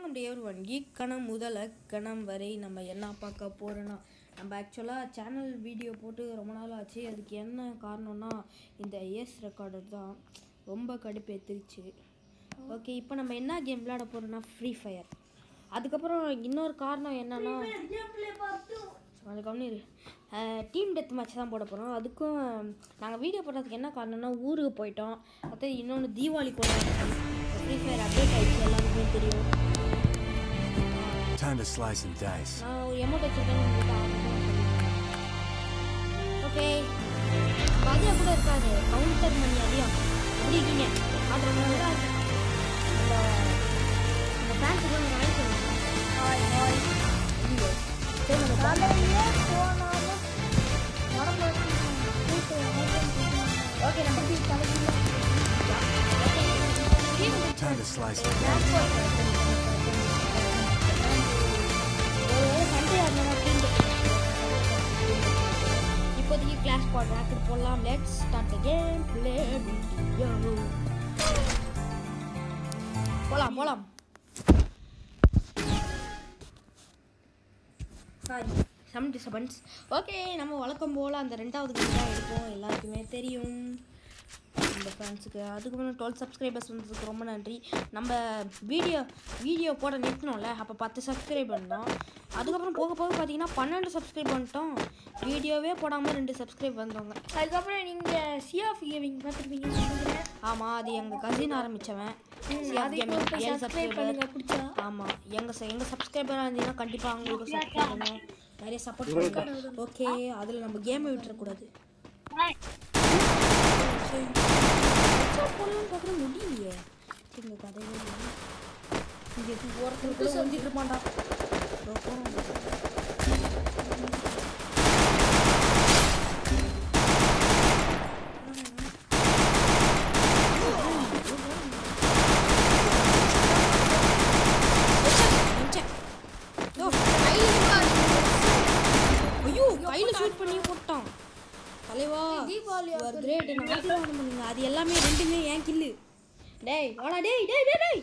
Welcome to every one கணம் முதல கணம் வரை நம்ம என்ன பார்க்க போகிறோன்னா நம்ம ஆக்சுவலாக சேனல் வீடியோ போட்டு ரொம்ப நாள் ஆச்சு அதுக்கு என்ன காரணம்னா இந்த ஏஸ் ரெக்கார்டர் தான் ரொம்ப கடுப்பேத்துருச்சு ஓகே இப்போ நம்ம என்ன கேம் விளையாட போகிறோம்னா ஃப்ரீ ஃபயர் அதுக்கப்புறம் இன்னொரு காரணம் என்னன்னா அது கவனிரு டீம் டெத் மேட்ச் தான் போட போகிறோம் அதுக்கும் நாங்கள் வீடியோ போடுறதுக்கு என்ன காரணம்னா ஊருக்கு போயிட்டோம் அடுத்து இன்னொன்று தீபாவளி கூட ஃப்ரீ ஃபயர் அப்டேட் ஆயிடுச்சு எல்லாருக்குமே தெரியும் Time to slice and dice. நான் ஒரு எமௌண்ட் வச்சுருக்கேன் ஓகே அதிகம் கூட இருக்காது கவுண்டர் மணி அதிகம் எப்படி இருக்கீங்க அது ரொம்ப நல்லா இருக்கு அந்த அந்த ஃபேன்ஸுக்கு வந்து வாங்கி சொல்லுங்க ஹாய் ஹாய் சரி நம்ம ஓகே நம்ம Time to slice and dice. இப்போதைக்கு கிளாஸ் பாட் ராக்கெட் போடலாம் let's start the game play video போலாம் போலாம் சாரி சம் டிஸ்டர்பன்ஸ் ஓகே நம்ம வழக்கம் போல் அந்த ரெண்டாவது கேம் தான் எடுப்போம் எல்லாருக்குமே தெரியும் நம்ம ஃபேன்ஸுக்கு அதுக்கப்புறம் டுவெல் சப்ஸ்கிரைபர்ஸ் வந்ததுக்கு ரொம்ப நன்றி நம்ம வீடியோ வீடியோ போட நிறுத்தினோம்ல அப்போ பத்து சப்ஸ்கிரைப் பண்ணோம் அதுக்கப்புறம் போக போக பார்த்தீங்கன்னா பன்னெண்டு சப்ஸ்கிரைப் பண்ணிட்டோம் வீடியோவே போடாமல் ரெண்டு சப்ஸ்கிரைப் வந்தவங்க அதுக்கப்புறம் நீங்கள் சிஆஃப் கேமிங் பார்த்துருப்பீங்கன்னு நினைக்கிறேன் ஆமாம் அது எங்கள் கசின் ஆரம்பித்தவன் அதையும் போய் subscribe பண்ணுங்க, பிடிச்சா. ஆமாம் எங்கள் எங்கள் சப்ஸ்கிரைபராக இருந்தீங்கன்னா கண்டிப்பாக அவங்களுக்கு சப்ஸ்கிரைப் பண்ணுவோம் நிறைய சப்போர்ட் பண்ணுங்க ஓகே அதில் நம்ம கேமை விட்டுறக்கூடாது போடலாம்னு பார்க்குற முடியலையே சரி, இந்த கதையே இல்லை. இங்கே ஓரத்தில் கூட ஒழிஞ்சிட்டு இருப்பான்டா இதோ போறோம். நினைச்சேன். யோ, ஐயோ கையில ஷூட் பண்ணி போட்டான் தலைவா தீபாவளி யூ ஆர் கிரேட் என்ன ஆசீர்வாதம் பண்ணுங்க அது எல்லாமே ரெண்டுமே ஏன் கில்லு டேய் வாடா டேய் டேய் டேய் டேய்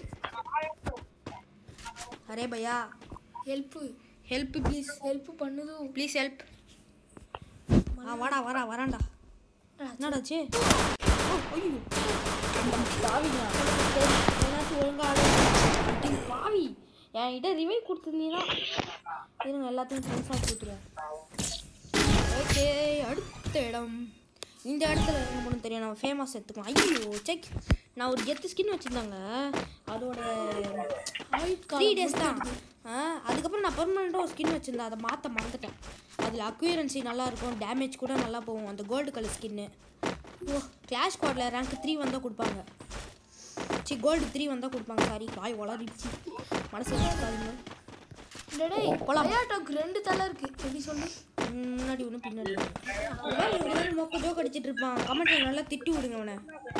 அரே பையா ஹெல்ப்பு ஹெல்ப் ப்ளீஸ் ஹெல்ப் பண்ணுதும் ப்ளீஸ் ஹெல்ப் ஆ வாடா வாடா வரான்டா என்னடாச்சு ஓ ஐயோ பாவிங்களா ஏதாச்சும் ஒழுங்கா ஆடு பாவி என்கிட்ட ரிவைவ் கொடுத்துருந்தீங்கன்னா இருங்க எல்லாத்தையும் ஃப்ரெண்ட்ஸாக கொடுத்துருவேன் ஓகே அடுத்த இடம் இந்த இடத்துல என்ன பண்ண தெரியும் நம்ம ஃபேமஸ் எடுத்துக்கலாம் ஐயோ செக் நான் ஒரு கெத்து ஸ்கின் வச்சுருந்தாங்க அதோட த்ரீ டேஸ் தான் ஆ அதுக்கப்புறம் நான் பர்மனெண்ட்டாக ஒரு ஸ்கின் வச்சுருந்தேன் அதை மாற்ற மறந்துட்டேன் அதில் அக்யூரன்சி நல்லா இருக்கும் டேமேஜ் கூட நல்லா போகும் அந்த கோல்டு கலர் ஸ்கின்னு ஓ கிளாஷ் ஸ்குவாடில் ரேங்க் த்ரீ வந்தால் கொடுப்பாங்க சி கோல்டு த்ரீ வந்தால் கொடுப்பாங்க சாரி வாய் வளரிடுச்சு மனசு வச்சுக்காதீங்க டேய் போலாம். டொயாட்டோக்கு ரெண்டு தலை இருக்கு எப்படி சொல்லு ம், முன்னாடி ஒன்று பின்னாடி ஒன்று மொக்க ஜோக் அடிச்சிட்டு இருப்பான் கமெண்ட்ல நல்லா திட்டி விடுங்க அவனை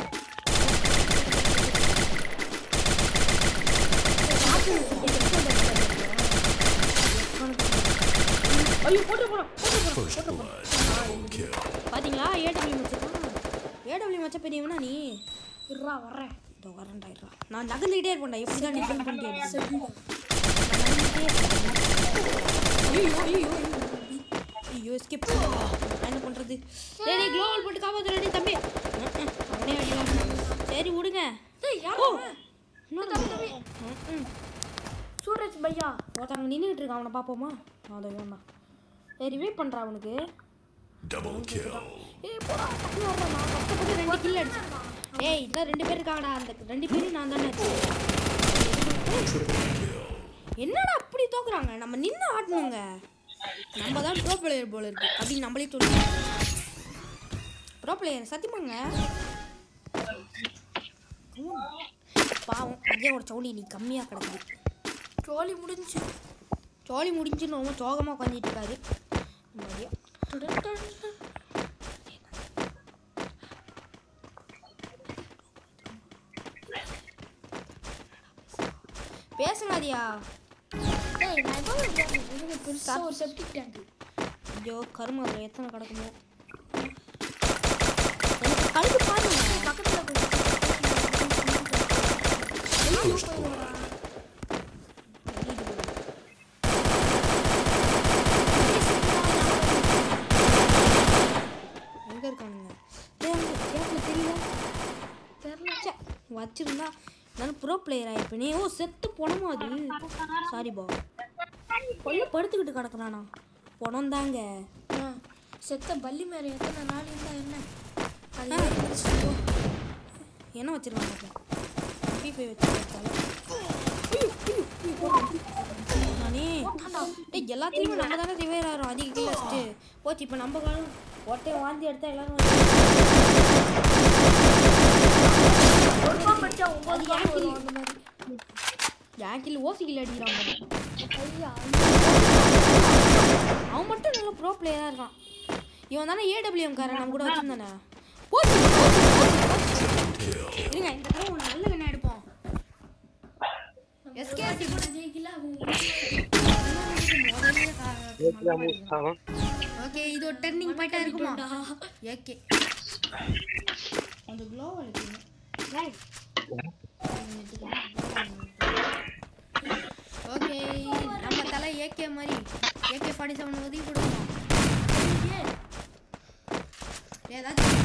ஐயோ போட்டு போறோம் First blood. Double kill. பாத்தீங்களா ஏடபிள்யூ மச்சான் ஏடபிள்யூ மச்ச பெரியவனா நீ இருறா வர்றேன் இதோ வரேன்டா இருடா நான் நகர்ந்துக்கிட்டே இருப்பேன்டா எப்படி தான் டிஃபெண்ட் பண்ணிட்டு ஐயோ ஐயோ ஐயோ ஸ்கிப் என்ன பண்றது டேய் டேய் க்ளோவல் போட்டு காப்பாத்துறா டேய் தம்பி ம், ம், அவனே அடிக்கலாம் சரி விடுங்க டேய் யார் ஓ அவன்? இன்னொரு தம்பி, தம்பி. ம், ம். சூரஜ் பையா ஒருத்தவங்க நின்றுட்டு இருக்கான் அவனை பார்ப்போமா அதை வேண்டாம் சரி ரிவைவ் பண்ணுறா அவனுக்கு Double kill. ஏய் போடா டக்குனு வர்றா நான் கஷ்டப்பட்டு ரெண்டு கில் அடிச்சேன் ஏய் இதான் ரெண்டு பேர் இருக்காங்கடா அந்த ரெண்டு பேரும் நான் தானே அடிச்சேன் என்னடா அப்படி தோக்குறாங்க நம்ம நின்று ஆடணுங்க நம்ம தான் ப்ரோ பிளேயர் போல இருக்கு அப்படின்னு நம்மளே சொல்லி ப்ரோ பிளேயர் சத்தியமாங்க பாவம் ஐயாவோட சவுண்டி நீ கம்மியாக கிடக்குது ட்ரோலி முடிஞ்சு சோழி முடிஞ்சுன்னு ரொம்ப சோகமாக உட்காந்துட்டு இருக்காரு நம்ம ஐயா பேசுங்க அதியா டேய் நான் இப்போ எனக்கு பெருசாக ஒரு செப்டிக் டேங்க் ஐயோ கரும அதில் எத்தனை கிடக்குமோ எனக்கு கழுத்து பாருங்க பக்கத்தில் ஐயோ. வச்சிருந்தா நான் ப்ரோ பிளேயர் ஆயிருப்பேனே ஓ செத்து போனமா அது சாரி பா கொல்ல படுத்துக்கிட்டு கிடக்குறானா பணம் தாங்க ஆ, செத்த பள்ளி மேலே எத்தனை நாள் இருந்தா என்ன அது ஏறி மிதிச்சிட்டு போ. என்ன வச்சிருக்காங்க பி ஃபைவ் வச்சிருக்காங்க நானே டேய் எல்லாத்துலேயுமே நம்ம தானே ரிவைர் ஆகிறோம் அதிக கீழே வச்சுட்டு போச்சு இப்போ நம்ம காலம் ஒட்டையை வாந்தி எடுத்தா எல்லாரும் ஒரு ரூபா படிச்சா ஒன்பது ரூபா வரும் அந்த மாதிரி. ஜாக்கில் ஓசிக்கில் அடிக்கிறான் பாரு. ஐயா, அவன் மட்டும் நல்ல ப்ரோ பிளேயராக இருக்கான் இவன் தானே ஏடபிள்யூஎம் காரன் நம்ம கூட வச்சிருந்தானே போச்சு போச்சு, போச்சு, போச்சு. இருங்க இந்த தடவை ஒரு நல்ல கண்ணா எடுப்போம் எஸ்கேசி கூட ஜெயிக்கல அவங்க ஓகே இது ஒரு டர்னிங் பாயிண்டா இருக்குமா ஓகே அந்த க்ளோ அடிக்கணும் ஓகே நம்ம தலை ஏகே மாதிரி ஏகே ஃபார்ட்டி செவன் ஒதுக்கி கொடுக்கணும் ஏதாச்சும்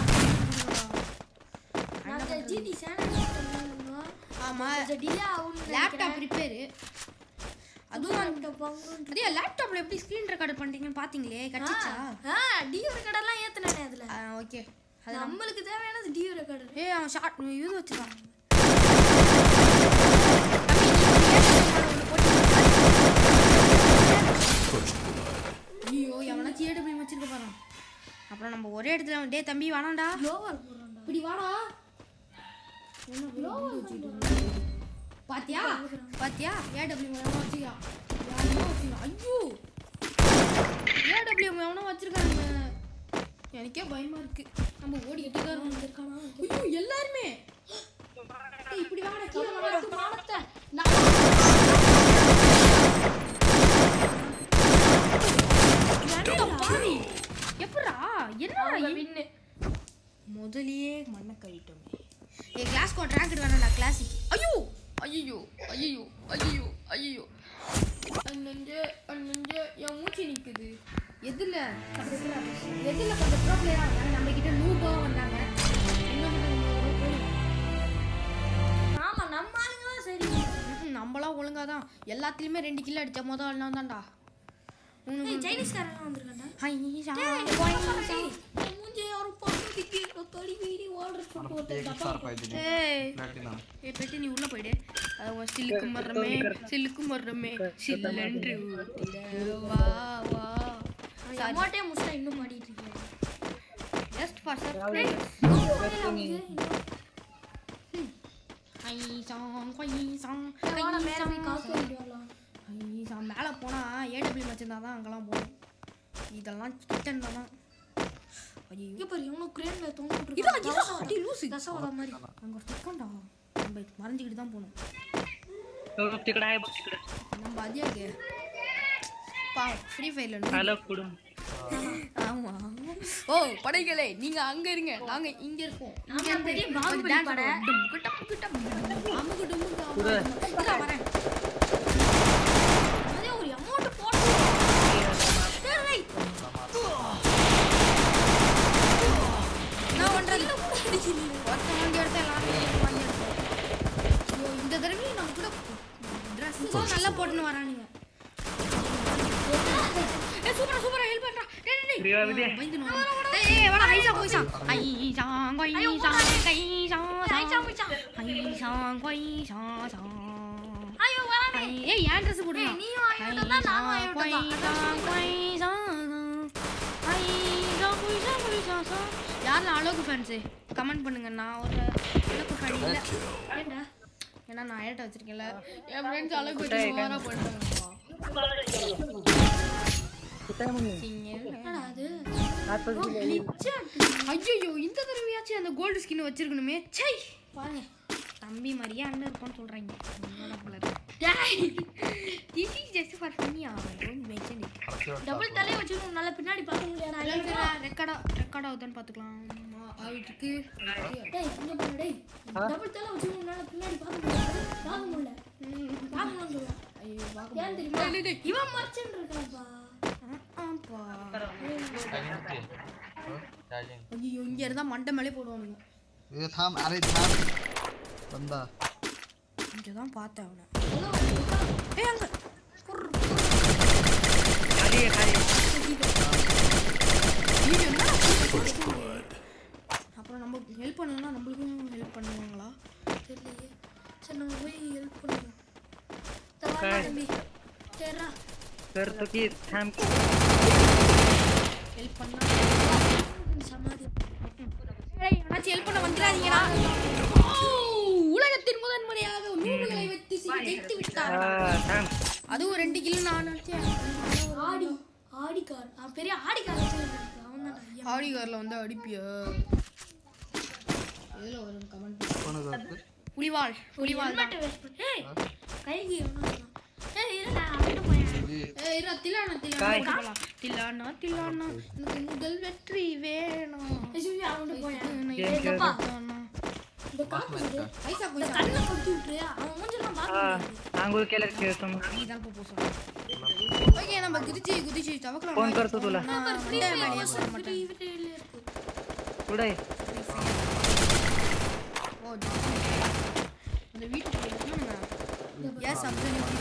நாங்க ஜிடி சேனல் ஆமா டிலே ஆகும் லேப்டாப் ரிப்பேரு அதுவும் லேப்டாப் வாங்கணும் அதே லேப்டாப்ல எப்படி ஸ்க்ரீன் ரெக்கார்ட் பண்றீங்கன்னு பாத்தீங்களே கட்டிச்சா ஆ டியூ ரெக்கார்டெல்லாம் ஏத்துனானே அதுல ஓகே அது நம்மளுக்கு தேவையானது டியூ ரெக்கார்டு ஏய் அவன் ஷார்ட் இது வச்சிருக்கான் ஐயோ எவனாச்சும் ஏடபிள்யூ வச்சிருக்க போறான் அப்புறம் நம்ம ஒரே இடத்துல டே தம்பி வேணாம்டா க்ளோவர் போடுறான்டா இப்படி வாடா பாத்தியா பாத்தியா ஏடபிள்யூ எவனோ வச்சிருக்கான் எவனோ வச்சிருக்கான் ஐயோ ஏடபிள்யூ எவனோ வச்சிருக்காங்க எனக்கே பயமா இருக்கு நம்ம ஓடிக்கிட்டே தான் இருக்கோம் இருக்கானா ஐயோ எல்லாருமே ஏய், இப்படி வாடா கீழே வாடா தமிழ்நாட்டு மானத்தை ஏன்டா பாவி எப்படா என்னடா நான் இ- வின்னு முதலியே மண்ணை கழிட்டோமே ஏ கிளாஸ் கோ ட்ராக் வேணாம்டா கிளாஸுக்கு ஐயோ ஐயோ ஐயோ ஐயோ ஐயோ அண்ணஞ்சே அண்ணஞ்சே என் மூச்சு நிக்குது எதுல எதுல கொஞ்சம் ப்ரோ பிளேயரா வந்தாங்க நம்ம கிட்ட நூபா வந்தாங்க இன்னும் கொஞ்சம் போகணும். ஆமா நம்ம ஆளுங்க தான் சரி ம்ஹும், நம்மளாம் ஒழுங்கா தான் எல்லாத்துலயுமே ரெண்டு கிலோ அடிச்ச மொதல் ஆள் நான் தான்டா ஏய் சைனீஸ்காரங்க வந்திருக்காண்டா ஹை, ஷா, மூஞ்சி யாரும் பார்த்துட்டு கடி வீடி ஓடுற சொல்லிட்டு ஏய் ஏ பெட்டி நீ உள்ள போயிடு அது ஒரு சில்லுக்கு மரமே சில்லுக்கு மரமே சில்லென்று ஊத்திட வா வா அம்மாட்டே முஸ்டா இன்னும் மாடிட்டு இருக்கேன் ஜஸ்ட் ஃபார் சப்ஸ்கிரைப் ஐ சாங் கொய் சாங் வாடா மேல போய் காசு வாங்கிட்டு வரலாம் ஐ சாங் மேலே போனால் ஏடபிள்யூ வச்சிருந்தா தான் அங்கெல்லாம் போகணும் இதெல்லாம் கிச்சன் தான் ஐயோ இங்க பாரு இவனும் கிரேன்ல தொங்கிட்டு இதா, இருக்கான் இதா, அடி லூசு. தசவதா மாதிரி அங்கே ஒரு செகண்டா நம்ம மறைஞ்சிக்கிட்டு தான் போகணும் तिकडे आहे बघ तिकडे நம்ம அதியாக பா ஃப்ரீ ஃபயரில் आलं पुढून ஆமா ஓ படைகளே நீங்க அங்க இருங்க நாங்க இங்க இருக்கோம் இங்க ஆமா, பெரிய பாகுபலி படை. வரேன் அதே ஒரு அமௌண்ட் போட்டு நான் பண்றது ஒருத்தன் வண்டி எடுத்தா எல்லாரும் வண்டி எடுத்தோம் ஐயோ இந்த தடவையும் நம்ம கூட ட்ரெஸ் தான் நல்லா போட்டுன்னு வரானுங்க ஏ சூப்பரா சூப்பரா ஹெல்ப் பண்றா டேய் டேய், Priya டேய் Vidya. பயந்து டேய் ஏய் வாடா ஹைசா போய்சா ஹைசா கொய்சா கைசா ஐசா போய்ச்சா. ஹைசா கொய்சா சா ஐயோ வரானே ஏய் ஏன் ட்ரெஸ் போடுறா ஏய், நீயும் ஆயிட்டு தான், நானும் ஆயிட்டு தான். யாரில் அழகு ஃபேன்ஸு கமெண்ட் பண்ணுங்க நான் ஒரு அழகு ஃபேன் இல்லை ஏண்டா ஏன்னா நான் ஏட்ட வச்சிருக்கேன்ல என் ஃப்ரெண்ட்ஸ் அழகு வச்சு ஓவராக பண்ணுறாங்கப்பா என்னடா அது ஐயோ இந்த தடவையாச்சும் அந்த கோல்டு ஸ்கின் வச்சிருக்கணுமே சை பாருங்க தம்பி மாதிரியே அண்ணன் இருப்பான்னு சொல்கிறாங்க என்னோட colour this is just for ஃபன்னியா டோன்ட் மென்ஷன் இட் டபுள் தலையை வச்சு நல்லா பின்னாடி பார்க்க முடியாதா ரெக்கார்டா ரெக்கார்ட் ஆகுதான்னு பார்த்துக்கலாம் ஆகிட்டு டேய் இங்க பாரு டேய் டபுள் தலை வச்சு நல்லா பின்னாடி பார்க்க முடியாது பார்க்க முடியல பார்க்க முடியல சொல்லுவேன் ஐயோ ஏன் தெரியுமா இவன் மர்ச்சன்ட் இருக்கான்ப்பா ஆப்பா ஐயோ இங்க இருந்தா மண்டை மேலே போடுவானுங்க ए थांब अरे थांब வந்தா இங்கே தான் பார்த்தேன் அவனை எல்லாம் இருக்கா? ஏய் அங்கே खाली है खाली है। First blood. அப்புறம் நம்ம ஹெல்ப் பண்ணணும்னா நம்மளுக்கும் ஹெல்ப் பண்ணுவாங்களா தெரியலையே சரி நம்ம போய் ஹெல்ப் பண்ணுவோம் இந்த வாடா தம்பி சரிடா कर तो की थाम ஹெல்ப் பண்ணா சமாதி ஏய் அண்ணாச்சி ஹெல்ப் பண்ண வந்துடாதீங்களா ஓ, உலகத்தின் முதன் முறையாக நூல்களை வைத்து சி- ஜெயித்து விட்டார் थाम அதுவும் ரெண்டு கிலோ நான் நினைச்சேன் ஆடி ஆடி கார் அவன் பெரிய ஆடி கார் வச்சிருக்கான் அவன் தான் ஐயா ஆடி கார்ல வந்து அடிப்பியா எதுல வரும் கமெண்ட் உனக்கு வந்து புலிவாள் புலிவாள் தான் ஹெல்மெட் வேஸ்ட் பண்ணி ஏய் கைக்கு எவனோ சொன்னான் ஏய் இருடா அவன்கிட்ட போயேன் ஏய் இரு தில்லானா தில்லானா தில்லானா தில்லானா எனக்கு முதல் வெற்றி வேணும் ஏய் சிவி அவன்கிட்ட போயேன் ये ஏய் क्या தப்பா தானா. இந்த காப்பு இது பைசா இந்த பைசா கண்ணை கொத்தி விட்டுரு அவன் மூஞ்செல்லாம் பார்க்க हाँ முடியாது आंगुल के लग तुम நீ தான் இப்போ போச ஓகே நம்ம குதிச்சு குதிச்சு தவக்கலாம் फोन कर तो तुला ஃப்ரீ ஃப்ரீ இருக்கு उड़ाई ஓ இந்த வீட்டுக்கு நம்ம எஸ் அப்சல்யூட்லி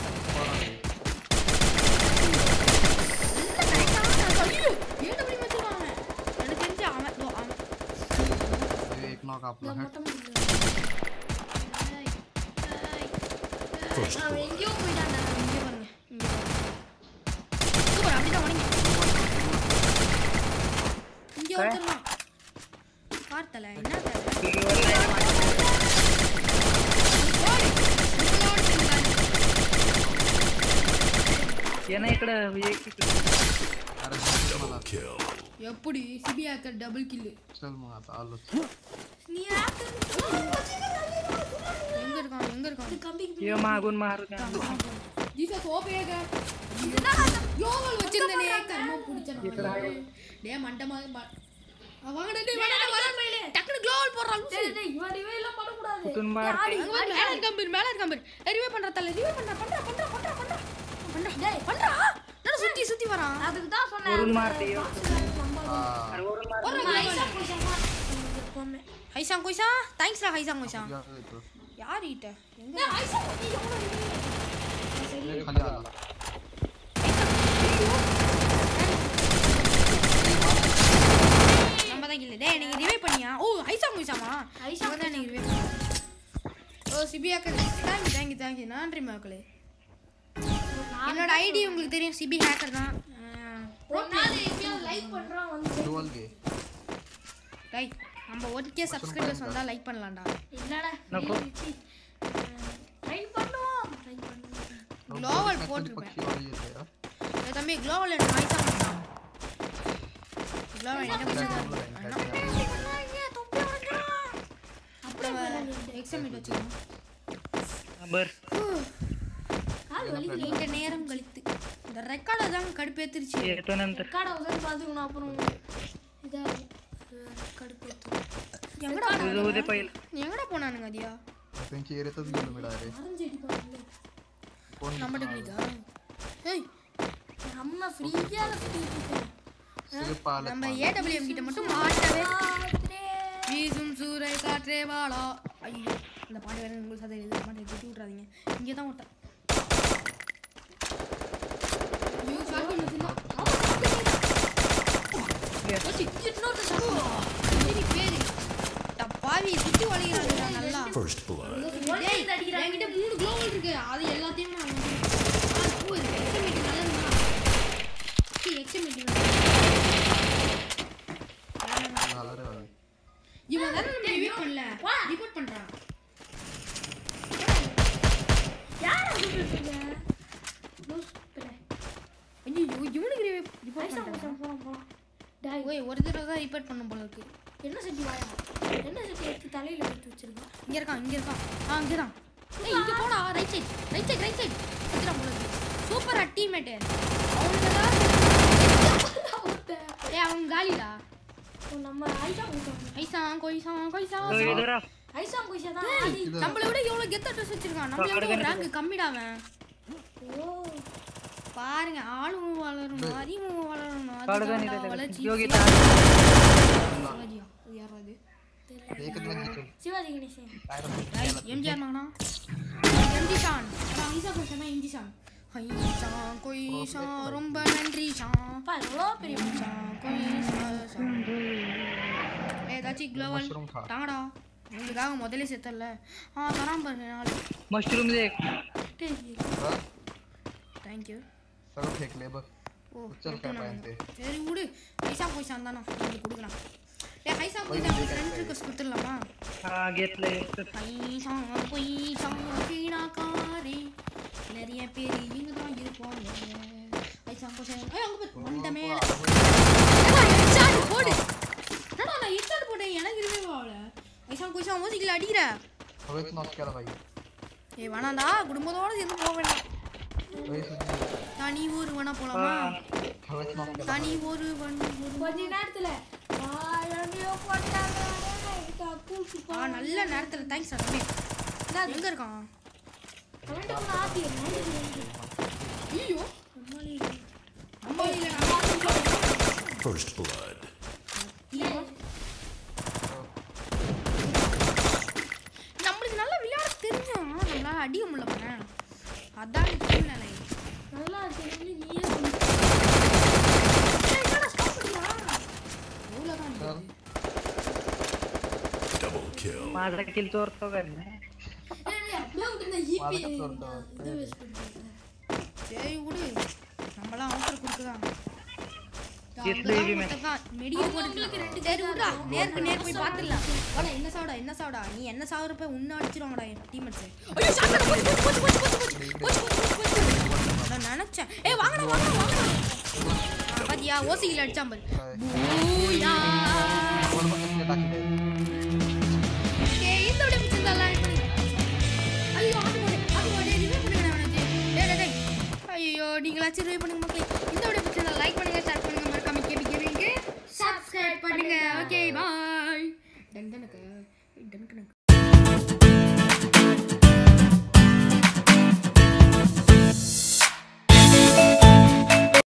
ஏன் வச்சிருக்காங்க எனக்கு தெரிஞ்சு அவன் தோ அவன் एक नॉक आप लोग மொட்டை முடியல ஏய், ஏய், First அவன் blood. எங்கேயோ போயிட்டான்டா இங்கே பாருங்க இங்கே சூப்பர் அப்படிதான் உடங்க இங்கே ஒருத்தர்லாம் பார்த்தல என்ன தலை ಏನ ಈ ಕಡೆ ಏಕ್ ಈ ಕಡೆ. अरे Double kill. எப்படி சிபிஆக்கர் டபுள் கில்லு चल मग आता आलो நீ ஆக்கு எங்க இருக்கான் எங்க இருக்கான் கம்பிக்கு ये मागून मारू द्या. ஜீசஸ் ஓபேக யோகல் வச்சிருந்தனே கர்ம புடிச்சன டேய் மண்டமா வாங்கடா டேய் வாடா வாடா டக்குனு க்ளோவல் போடுறா லூசு டேய் டேய் இவன் ரிவே எல்லாம் பண்ண கூடாது कुठून मार ஆடி அங்க வந்து மேல இருக்கான் பாரு மேல இருக்கான் பாரு ரிவே பண்றா தல ரிவே பண்றா பண்றா பண்றா பண்றா பண்றா பண்றா டேய் பண்றா நான் சுத்தி சுத்தி வரான் அதுக்கு தான் சொன்னேன் वरून मारते ये. हा अरे वरून मार ஒரு ஐசா போஷமா எப்பவுமே ஹைசாங் கொய்சா தேங்க்ஸ்டா ஹைசாங் கொய்சா या येतो யார் ஈட்ட எங்க டேய் ஐசா நீ எவ்வளவு एक खाली आला நம்ம தான் இல்ல டேய் நீங்க ரிவே பண்ணியா ஓ ஹைசாங் கொய்சாமா ஐசா தான் நீங்க ரிவே பண்ணி ஓ சிபிஆக்கர் தேங்க்யூ தேங்க்யூ தேங்க்யூ நன்றி மக்களே என்னோட ஐடி உங்களுக்கு தெரியும் சிபி ஹேக்கர் தான் ஒரு நாள் எப்படியாவது லைக் பண்றான் வந்து डुअल गे ரைட் நம்ம ஒன் கே சப்ஸ்கிரைபர்ஸ் வந்தால் லைக் பண்ணலாம்டா என்னடா नको. ட்ரை பண்ணுவோம் ட்ரை பண்ணுவோம் Global போட்டிருப்பேன். पक्षी वाली येते हा. ஏய் தம்பி குளோவல் என்ன நாய்ஸா பண்ணலாம் குளோவல் என்ன Back பண்ணுறது camera line, back camera. அப்புறம் எக்ஸாமிட் வச்சுக்கணும் बर கால் வலி நீண்ட நேரம் கழித்து இந்த ரெக்கார்டை தான் கடுப்பேத்திருச்சு येतो नंतर கடை வந்து பார்த்துக்கணும் அப்புறம் இதாகும் கடுப்பு எங்கடா तुझं उद्या पहिलं எங்கடா போனானுங்க அதியா त्यांची एरियातच गेलो मी डायरेक्ट மறைஞ்சு அடிப்பாங்க कोण நம்ம டெக்னிக்கா ஏய் நம்ம ஃப்ரீயாக சுற்றிட்டு இருக்கோம் सगळे पालक நம்ம ஏடபிள்யூஎம் கிட்ட மட்டும் மாட்டவே வீசும் சூறை காற்றே வாழா ஐயோ இந்த பாட்டு வேற உங்களுக்கு சதை எழுத மாட்டேன் திட்டி விட்றாதீங்க இங்கே தான் ஓட்டேன் ஐயோ ஷார்ட் வச்சுருந்தா இன்னொரு சத்தம் பேரி பேரி பாவி சுத்தி வளைகிறாங்க நல்லா First blood. டேய், என்கிட்ட மூணு குளோவல் இருக்கு அது எல்லாத்தையும் நான் வந்து ஆ, பூ இருக்கு எக்ஸாமேட் நல்லதுமா எக்ஸாமேட் झाला रे वाली இவன் தானே நம்ம ரிவ்யூ பண்ணல ரிப்போர்ட் பண்றான் யார் கூப்பிட்டுருக்கீங்க லூஸ் பிள்ளை ஐயோ இவனுக்கு ரிப்போர்ட் பைசா பண்றான் போலாம் போலாம் போலாம் டாய் ஓய் ஒரு தடவை தான் ரிப்போர்ட் பண்ண போல இருக்கு என்ன செஞ்சு வாயா என்ன செஞ்சு எடுத்து தலையில எடுத்து வச்சிருக்கான் இங்க இருக்கான் இங்க இருக்கான் ஆ இங்க தான் ஏய் இங்க போடா right side right side right side சுத்துறான் போல இருக்கு சூப்பரா டீம்மேட் அவனுக்கு ஏய் அவன் காலிடா நம்ம ஐசா குயிசா ஐசா கொய்சா கொய்சா तो इधर आ ஐசா குயிசா தான் ஆடி நம்மளை விட எவ்வளவு கெத்த ட்ரெஸ் வச்சிருக்கான் நம்மளை விட ஒரு ரேங்க் கம்மிடா அவன் ஓ பாருங்க ஆளும் வளரணும் அறிவும் வளரணும் काढगा அதுதான்டா नाही வளர்ச்சி योगिता சிவாஜியா அது யாரா அது एकच म्हणजे चल சிவாஜி கணேசன் काय रे ஏய், எம்ஜிஆர் மகனா எம்ஜி ஷான் அப்புறம் ஐசா கொஞ்சமா இந்தி சாங் ஹைஷா கொய்ஷா ரொம்ப நன்றி ஷான் அப்பா எவ்வளோ பெரிய ஷா கொய்ஷா ஷா ஏதாச்சும் குளோவல் मशरूम खा தாங்கடா உங்களுக்காக முதல்ல செத்தல ஆ தரான் பாருங்க நாலு मशरूम दे बघ, தேங்க்யூ सगळं फेकले बघ ஓ उचल काय पाहिजे ते சரி விடு ஹைசா கொய்ஷான் தானே உங்களுக்கு கொடுக்குறான் ஏ ஹைசா கொய்ஷா ஃப்ரெண்ட் ரிக்வஸ்ட் கொடுத்துடலாமா हा घेतलंय ஹைசா கொய்ஷா கீழாக்காரே நிறைய பேர் இங்க தான் இருப்பாங்க ஹைசா கொய்ஷா ஏய் அங்க போய் மண்ட மேல ஹெட்ஷாட் போடு என்னடா நான் ஹெட்ஷாட் போட்டேன் எனக்கு இருக்கவே ஆகல ஹைசா கொய்ஷா மூசிக்கல அடிக்கிற हवेच नॉक केला भाई ஏய் வேணாம்டா குடும்பத்தோட சேர்ந்து போக வேண்டாம் हवेच தனி ஊர் வேணா போலாமா हवेच नॉक केला தனி ஒருவன் ஒரு கொஞ்ச நேரத்துல வாழவே போட்டாங்க கூட்டு ஆ நல்ல நேரத்துல தேங்க்ஸ் தம்பி எங்க இருக்கான் கமெண்ட் கூட ஆத்தி ஐயோ அம்மாளில First blood. நம்மளுக்கு நல்லா விளையாட தெரியும் ஆனா நம்மளால அடிக்க முடியல பாரு அதான் சூழ்நிலை நல்லா இருக்கு நீயே சொல்லு ஏய், என்னடா stop பண்ணியா? அவ்வளவுதான் இது. Double kill. माझा किल चोरतो का नाही ஏய், அப்படியே விட்டு இந்த ஈபி माझं करतो. இது வேஸ்ட் பண்ணிட்டேன் சரி விடு நம்மளாம் அவசரம் கொடுக்குதான் எத்தனை இது மேம்? மெடிக்கல் போட்டு ரெண்டு சரி விடுடா நேருக்கு நேர் போய் பார்த்துடலாம் வாடா என்ன சாவடா என்ன சாவடா நீ என்ன சாவறப்ப உன்ன அடிச்சிருவாங்கடா என் டீம்மேட்ஸ் ஐயோ சாப்பிட போச்சு போச்சு போச்சு போச்சு போச்சு போச்சு போச்சு போச்சு போச்சு நான் நினைச்சேன் ஏய் வாங்கடா வாங்கடா வாங்கடா ஆ, பாத்தியா ஓசியில் அடிச்சான் பாரு பூயா वर पण कसले टाकले ஏய் இந்த விட பிடிச்சிருந்தா லைக் பண்ணுங்க ஐயோ அது போடு அது போடு ரிவ்யூ பண்ணுங்க அவனுக்கு டேய் டேய் டேய் ஐயோ நீங்களாச்சும் ரிவ்யூ பண்ணுங்க மக்களே இந்த விட பிடிச்சிருந்தா லைக் பண்ணுங்க ஷேர் பண்ணுங்க மறக்காம கேபி கேமிங்க்கு சப்ஸ்கிரைப் பண்ணுங்க ஓகே பை